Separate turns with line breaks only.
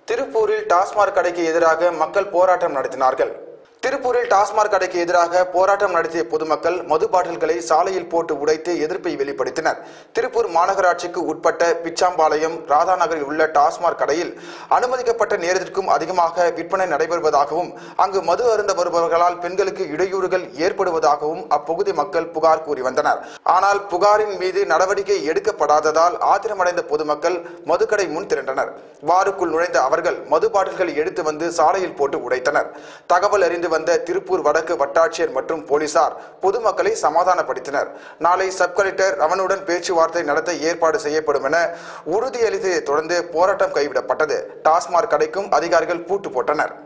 திருப்பூரில் டாஸ்மாக் கடைக்கு எதிராக மக்கள் போராட்டம் நடத்தினார்கள் திருப்பூரில் டாஸ்மாக் கடைக்கு எதிராக போராட்டம் நடத்திய பொதுமக்கள் மது பாட்டில்களை சாலையில் போட்டு உடைத்து எதிர்ப்பை வெளிப்படுத்தினர் திருப்பூர் மாநகராட்சிக்கு உட்பட்ட பிச்சாம்பாளையம் ராதாநகரில் உள்ள டாஸ்மாக் கடையில் அனுமதிக்கப்பட்ட நேரத்திற்கும் அதிகமாக விற்பனை நடைபெறுவதாகவும் அங்கு மது அருந்த வருபவர்களால் பெண்களுக்கு இடையூறுகள் ஏற்படுவதாகவும் அப்பகுதி மக்கள் புகார் கூறி வந்தனர் ஆனால் புகாரின் மீது நடவடிக்கை எடுக்கப்படாததால் ஆத்திரமடைந்த பொதுமக்கள் மதுக்கடை முன் திரண்டனர் பாருக்குள் நுழைந்த அவர்கள் மது பாட்டில்களை எடுத்து வந்து சாலையில் போட்டு உடைத்தனர் தகவல் அறிந்து வந்த திருப்பூர் வடக்கு வட்டாட்சியர் மற்றும் போலீசார் பொதுமக்களை சமாதானப்படுத்தினர் நாளை சப் கலெக்டர் ரமணுடன் பேச்சுவார்த்தை நடத்த ஏற்பாடு செய்யப்படும் என உறுதியளித்ததை தொடர்ந்து போராட்டம் கைவிடப்பட்டது டாஸ்மாக் கடைக்கும் அதிகாரிகள் பூட்டு போட்டனர்